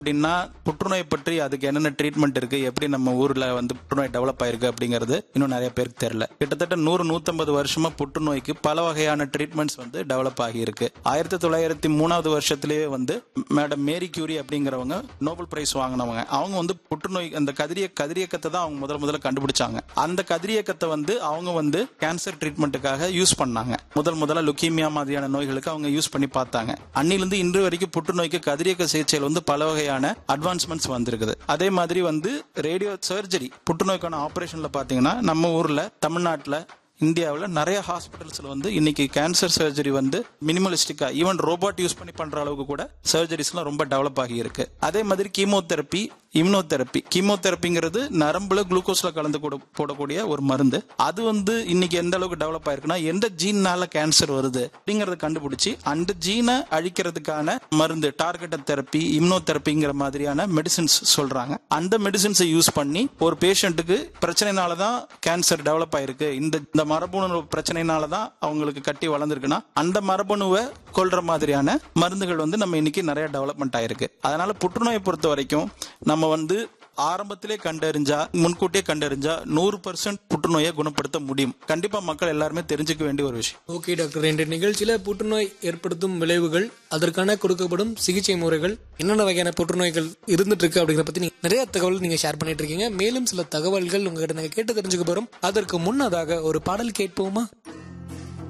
அப்படின்னா புற்றுநோய் பற்றி அதுக்கு என்னென்ன ட்ரீட்மெண்ட் இருக்கு எப்படி நம்ம ஊர்ல வந்து புற்றுநோய் டெவலப் ஆயிருக்கு அப்படிங்கிறது இன்னும் நிறைய பேருக்கு தெரியல கிட்டத்தட்ட நூறு நூத்தம்பது வருஷமா புற்றுநோய்க்கு பல வகையான ட்ரீட்மெண்ட்ஸ் வந்து டெவலப் ஆகியிருக்கு ஆயிரத்தி தொள்ளாயிரத்தி மூணாவது வருஷத்திலேயே வந்து மேடம் மேரி கியூரி அப்படிங்கிறவங்க நோபல் பிரைஸ் வாங்கினவங்க அவங்க வந்து புற்றுநோய் அந்த கதிரிய கதிரியக்கத்தை தான் அவங்க முதல் முதல்ல கண்டுபிடிச்சாங்க அந்த கதிரியக்கத்தை வந்து அவங்க வந்து கேன்சர் ட்ரீட்மெண்ட்டுக்காக யூஸ் பண்ணாங்க முதல் முதல்ல லுக்கீமியா மாதிரியான நோய்களுக்கு அவங்க யூஸ் பண்ணி பார்த்தாங்க அன்னிலிருந்து இன்று வரைக்கும் புற்றுநோய்க்கு கதிரியக்க சிகிச்சையில் வந்து பல வகையான அட்வான்ஸ்மெண்ட்ஸ் வந்திருக்குது அதே மாதிரி வந்து ரேடியோ சர்ஜரி புற்றுநோய்க்கான ஆபரேஷன்ல பாத்தீங்கன்னா நம்ம ஊர்ல தமிழ்நாட்டுல இந்தியாவில் நிறைய ஹாஸ்பிட்டல்ஸ்ல வந்து இன்னைக்கு கேன்சர் சர்ஜரி வந்து மினிமலிஸ்டிக்கா ஈவன் ரோபோட் யூஸ் பண்ணி பண்ற அளவுக்கு கூட சர்ஜரிஸ்லாம் ரொம்ப டெவலப் ஆகி இருக்கு அதே மாதிரி கீமோதெரப்பி இம்னோதெரப்பி கீமோதெரப்பிங்கிறது நரம்புல குளுக்கோஸ்ல கலந்து கூட போடக்கூடிய ஒரு மருந்து அது வந்து இன்னைக்கு எந்த அளவுக்கு டெவலப் ஆயிருக்குன்னா எந்த ஜீன்னால கேன்சர் வருது அப்படிங்கறத கண்டுபிடிச்சு அந்த ஜீனை அழிக்கிறதுக்கான மருந்து டார்கெட்டட் தெரப்பி இம்னோதெரப்பிங்கிற மாதிரியான மெடிசின்ஸ் சொல்றாங்க அந்த மெடிசின்ஸை யூஸ் பண்ணி ஒரு பேஷண்ட்டுக்கு பிரச்சனைனால தான் கேன்சர் டெவலப் ஆயிருக்கு இந்த இந்த மரபணு பிரச்சனைனால தான் அவங்களுக்கு கட்டி வளர்ந்துருக்குன்னா அந்த மரபணுவை கொல்ற மாதிரியான மருந்துகள் வந்து நம்ம இன்னைக்கு நிறைய டெவலப்மெண்ட் ஆயிருக்கு அதனால புற்றுநோயை பொறுத்த வரைக்கும் நம்ம வந்து ஆரம்பத்திலே கண்டறிஞ்சா முன்கூட்டியே கண்டறிஞ்சா நூறு பர்சன்ட் புற்றுநோயை குணப்படுத்த முடியும் கண்டிப்பா மக்கள் எல்லாருமே தெரிஞ்சுக்க வேண்டிய ஒரு விஷயம் ஓகே டாக்டர் இன்று நிகழ்ச்சியில புற்றுநோய் ஏற்படுத்தும் விளைவுகள் அதற்கான கொடுக்கப்படும் சிகிச்சை முறைகள் என்னென்ன வகையான புற்றுநோய்கள் இருந்துட்டு இருக்கு அப்படிங்கிற பத்தி நீங்க நிறைய தகவல் நீங்க ஷேர் பண்ணிட்டு இருக்கீங்க மேலும் சில தகவல்கள் உங்ககிட்ட நாங்க கேட்டு தெரிஞ்சுக்க போறோம் அதற்கு முன்னதாக ஒரு பாடல் கேட்போமா